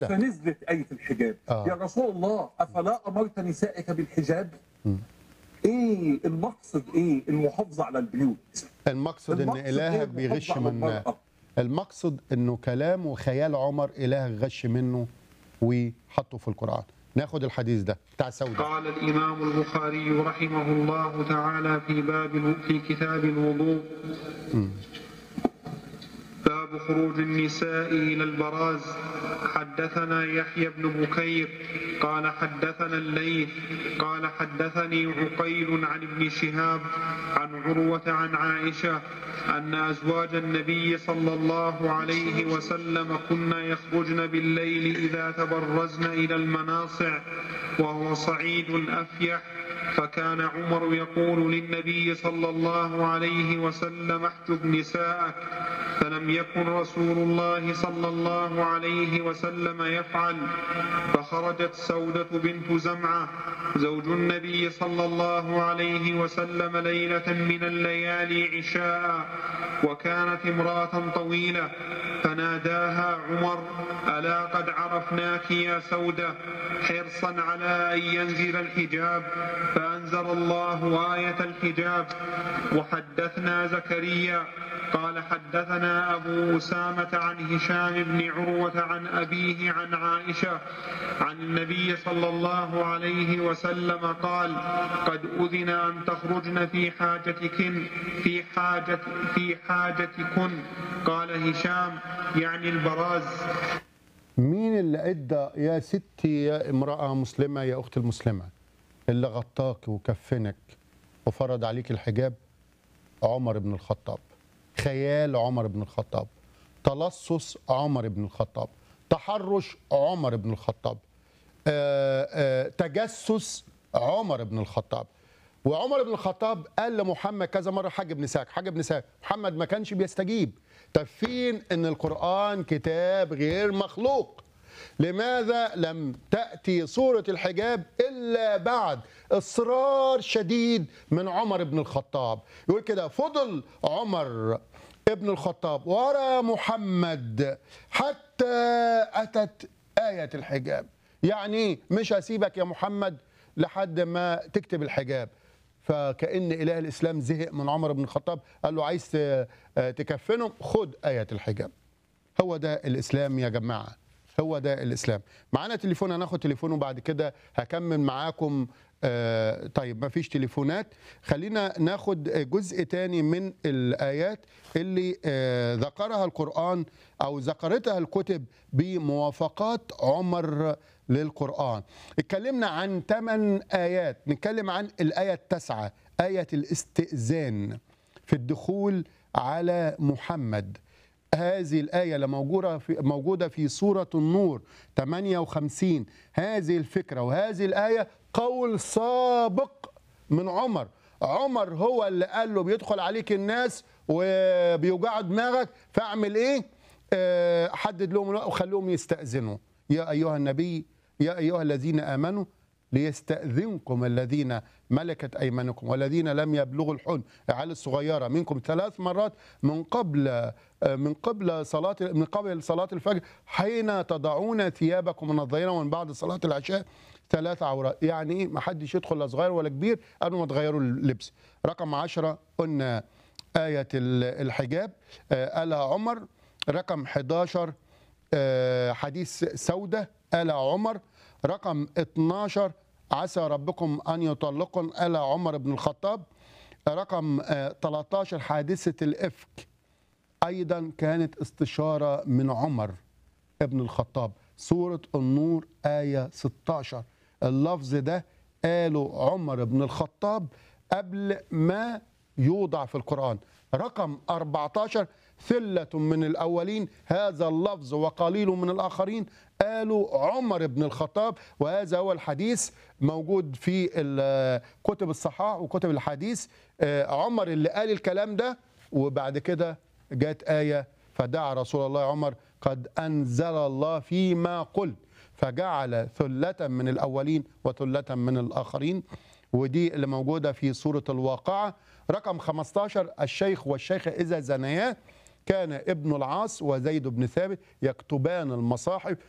فنزلت آية الحجاب آه. يا رسول الله أفلا أمرت نسائك بالحجاب إيه المقصد إيه المحافظة على البيوت المقصد ان المقصد إيه الهك المحافظة بيغش على من المرأة؟ المقصد انه كلام وخيال عمر الهك غش منه وحطه في القران ناخد الحديث ده بتاع سوده قال الإمام البخاري رحمه الله تعالى في باب الو- في كتاب الوضوء باب خروج النساء إلى البراز حدثنا يحيى بن بكير قال حدثنا الليث قال حدثني عقيل عن ابن شهاب عن عروة عن عائشة أن أزواج النبي صلى الله عليه وسلم كن يخرجن بالليل إذا تبرزن إلى المناصع وهو صعيد أفيح فكان عمر يقول للنبي صلى الله عليه وسلم احجب نساءك فلم يكن رسول الله صلى الله عليه وسلم يفعل فخرجت سودة بنت زمعة زوج النبي صلى الله عليه وسلم ليلة من الليالي عشاء وكانت امرأة طويلة فناداها عمر ألا قد عرفناك يا سودة حرصا على أن ينزل الحجاب فأنزل الله آية الحجاب وحدثنا زكريا قال حدثنا أبو أسامة عن هشام بن عروة عن أبيه عن عائشة عن النبي صلى الله عليه وسلم قال قد أذن أن تخرجن في حاجتكن في حاجة في حاجتكن قال هشام يعني البراز مين اللي ادى يا ستي يا امراه مسلمه يا اخت المسلمه اللي غطاك وكفنك وفرض عليك الحجاب عمر بن الخطاب خيال عمر بن الخطاب تلصص عمر بن الخطاب تحرش عمر بن الخطاب آه، آه، تجسس عمر بن الخطاب وعمر بن الخطاب قال لمحمد كذا مره حاجب نساك حاجب نساك محمد ما كانش بيستجيب طب فين ان القران كتاب غير مخلوق لماذا لم تأتي صورة الحجاب إلا بعد إصرار شديد من عمر بن الخطاب يقول كده فضل عمر ابن الخطاب ورا محمد حتى أتت آية الحجاب يعني مش هسيبك يا محمد لحد ما تكتب الحجاب فكأن إله الإسلام زهق من عمر بن الخطاب قال له عايز ت- تكفنهم خد آية الحجاب هو ده الاسلام يا جماعه هو ده الاسلام معانا تليفون هناخد تليفون وبعد كده هكمل معاكم آه طيب ما فيش تليفونات خلينا ناخد جزء تاني من الايات اللي آه ذكرها القران او ذكرتها الكتب بموافقات عمر للقران اتكلمنا عن ثمان ايات نتكلم عن الايه التاسعه ايه الاستئذان في الدخول على محمد هذه الآية اللي موجودة في موجودة في سورة النور 58 هذه الفكرة وهذه الآية قول سابق من عمر عمر هو اللي قال له بيدخل عليك الناس وبيوجعوا دماغك فاعمل ايه آه، حدد لهم الوقت وخليهم يستأذنوا يا أيها النبي يا أيها الذين آمنوا ليستأذنكم الذين ملكت أيمانكم والذين لم يبلغوا الحلم العيال الصغيرة منكم ثلاث مرات من قبل من قبل صلاة من قبل صلاة الفجر حين تضعون ثيابكم من الظهيرة ومن بعد صلاة العشاء ثلاث عورات يعني ايه ما حدش يدخل لا صغير ولا كبير قبل ما تغيروا اللبس رقم عشرة قلنا آية ال- الحجاب آه، قالها عمر رقم 11 آه، حديث سودة قال عمر رقم 12 عسى ربكم أن يطلقن قال عمر بن الخطاب رقم آه، 13 حادثة الإفك أيضا كانت استشارة من عمر ابن الخطاب سورة النور آية 16 اللفظ ده قاله عمر بن الخطاب قبل ما يوضع في القرآن رقم 14 ثلة من الأولين هذا اللفظ وقليل من الآخرين قالوا عمر بن الخطاب وهذا هو الحديث موجود في ال- كتب الصحاح وكتب الحديث آه، عمر اللي قال الكلام ده وبعد كده جاءت آية فدعا رسول الله عمر قد أنزل الله فيما قلت فجعل ثلة من الأولين وثلة من الآخرين ودي اللي موجودة في سورة الواقعة رقم 15 الشيخ والشيخة إذا زنيا كان ابن العاص وزيد بن ثابت يكتبان المصاحف